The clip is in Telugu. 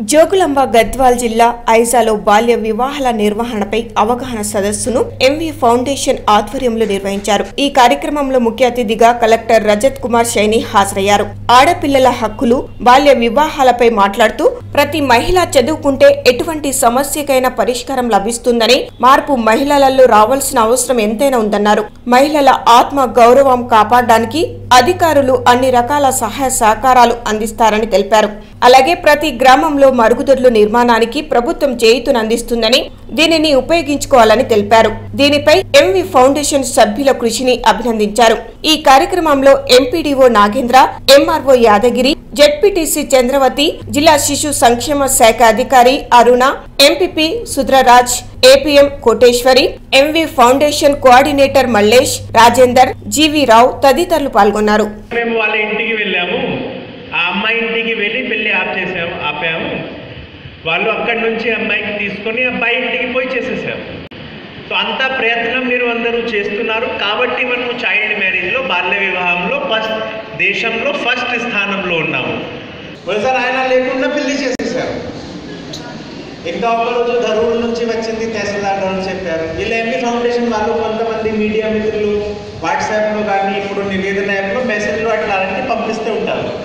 జోగులాంబ గద్వాల్ జిల్లా ఐజాలో బాల్య వివాహాల నిర్వహణపై అవగాహన సదస్సును ఎంవి ఫౌండేషన్ ఆధ్వర్యంలో నిర్వహించారు ఈ కార్యక్రమంలో ముఖ్య అతిథిగా కలెక్టర్ రజత్ కుమార్ శైని హాజరయ్యారు ఆడపిల్లల హక్కులు బాల్య వివాహాలపై మాట్లాడుతూ ప్రతి మహిళ చదువుకుంటే ఎటువంటి సమస్యకైనా పరిష్కారం లభిస్తుందని మార్పు మహిళలలో రావాల్సిన అవసరం ఎంతైనా ఉందన్నారు మహిళల ఆత్మ గౌరవం కాపాడడానికి అధికారులు అన్ని రకాల సహాయ సహకారాలు అందిస్తారని తెలిపారు అలాగే ప్రతి గ్రామంలో మరుగుదొడ్లు నిర్మాణానికి ప్రభుత్వం చేయూతనందిస్తుందని దీనిని ఉపయోగించుకోవాలని తెలిపారు దీనిపై ఎంవి ఫౌండేషన్ సభ్యుల కృషిని అభినందించారు ఈ కార్యక్రమంలో MPDO Nagendra MRO Yadagiri ZPTC Chandravathi జిల్లా శిశు సంక్షేమ శాఖ అధికారి Aruna MPP Sudhraraj APM Koteswari MV foundation coordinator Mallesh Rajender GV Rao తదితరులు పాల్గొన్నారు మేము వాళ్ళ ఇంటికి వెళ్ళాము ఆ అమ్మాయి ఇంటికి వెళ్ళి పెళ్ళి ఆప్ చేసాము ఆపాము వాళ్ళు అక్కడి నుంచి అమ్మాయికి తీసుకొని అబ్బాయి ఇంటికి పోయి చేసేసాము సో అంత ప్రయత్నం మీరు అందరూ చేస్తున్నారు కాబట్టి మనము చైల్డ్ మ్యారేజ్లో బాల్య వివాహంలో ఫస్ట్ దేశంలో ఫస్ట్ స్థానంలో ఉన్నాము ఒకసారి ఆయన లేకుండా పెళ్లి చేసేసారు ఇంకా ఒక రోజు ధరువుల నుంచి వచ్చింది తహసీల్దార్ గారు చెప్పారు వీళ్ళు ఎంపీ ఫౌండేషన్ వాళ్ళు కొంతమంది మీడియా మిత్రులు వాట్సాప్లో కానీ ఇప్పుడు నివేదన యాప్లో మెసేజ్లు అట్లా అన్నీ పంపిస్తూ ఉంటారు